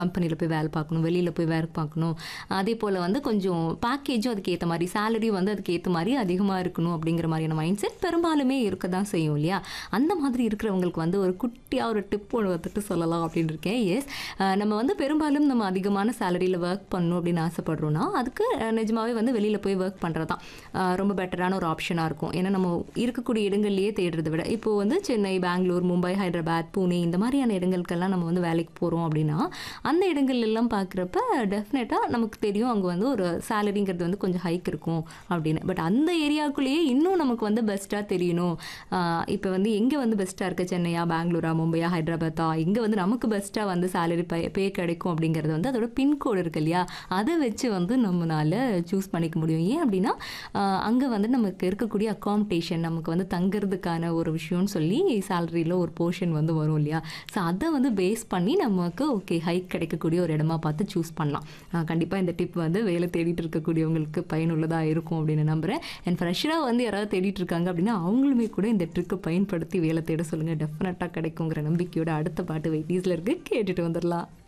கம்பெனியில் போய் வேலை பார்க்கணும் வெளியில் போய் வேலை பார்க்கணும் அதே போல் வந்து கொஞ்சம் பேக்கேஜும் அதுக்கு ஏற்ற மாதிரி சேலரி வந்து அதுக்கு ஏற்ற மாதிரி அதிகமாக இருக்கணும் அப்படிங்கிற மாதிரியான மைண்ட் செட் பெரும்பாலுமே இருக்க தான் செய்யும் இல்லையா அந்த மாதிரி இருக்கிறவங்களுக்கு வந்து ஒரு குட்டியாக ஒரு டிப் ஒன்று வந்துட்டு சொல்லலாம் அப்படின்னு இருக்கேன் எஸ் நம்ம வந்து பெரும்பாலும் நம்ம அதிகமான சேலரியில் ஒர்க் பண்ணணும் அப்படின்னு ஆசைப்படுறோன்னா அதுக்கு அஹ், நிஜமாவே வந்து வெளியில் போய் ஒர்க் பண்ணுறது தான் அஹ், ரொம்ப பெட்டரான ஒரு ஆப்ஷனாக இருக்கும் ஏன்னா நம்ம இருக்கக்கூடிய இடங்கள்லையே தேடுறதை விட இப்போ வந்து சென்னை பெங்களூர் மும்பை ஹைதராபாத் பூனே இந்த மாதிரியான இடங்களுக்கெல்லாம் நம்ம வந்து வேலைக்கு போகிறோம் அப்படின்னா அந்த இடங்கள் எல்லாம் பார்க்குறப்ப டெஃபினட்டாக நமக்கு தெரியும் அங்கே வந்து ஒரு சேலரிங்கிறது வந்து கொஞ்சம் ஹைக் இருக்கும் அப்படின்னு பட் அந்த ஏரியாவுக்குள்ளேயே இன்னும் நமக்கு வந்து பெஸ்ட்டாக தெரியணும் இப்போ வந்து எங்கே வந்து பெஸ்ட்டாக இருக்குது சென்னையா பெங்களூரா மும்பையா ஹைதராபாத்தா இங்கே வந்து நமக்கு பெஸ்ட்டாக வந்து சேலரி பே பே கிடைக்கும் அப்படிங்கிறது வந்து அதோட பின்கோடு இருக்கு இல்லையா அதை வச்சு வந்து நம்மளால சூஸ் பண்ணிக்க முடியும் ஏன் அப்படின்னா அங்கே வந்து நமக்கு இருக்கக்கூடிய அக்காமடேஷன் நமக்கு வந்து தங்குறதுக்கான ஒரு விஷயம்னு சொல்லி சேலரியில் ஒரு போர்ஷன் வந்து வரும் இல்லையா ஸோ அதை வந்து பேஸ் பண்ணி நமக்கு ஓகே ஹைக் கிடைக்கக்கூடிய ஒரு இடமா பார்த்து சூஸ் பண்ணலாம் கண்டிப்பாக இந்த டிப் வந்து வேலை தேடிட்டு இருக்கக்கூடியவங்களுக்கு பயனுள்ளதாக இருக்கும் அப்படின்னு நம்புகிறேன் அண்ட் ஃப்ரெஷராக வந்து யாராவது தேடிட்டு இருக்காங்க அப்படின்னா அவங்களுமே கூட இந்த ட்ரிக்கை பயன்படுத்தி வேலை தேட சொல்லுங்கள் டெஃபினட்டாக கிடைக்குங்கிற நம்பிக்கையோட அடுத்த பாட்டு வெயிட்டீஸில் இருக்குது கேட்டுட்டு வந்துடலாம்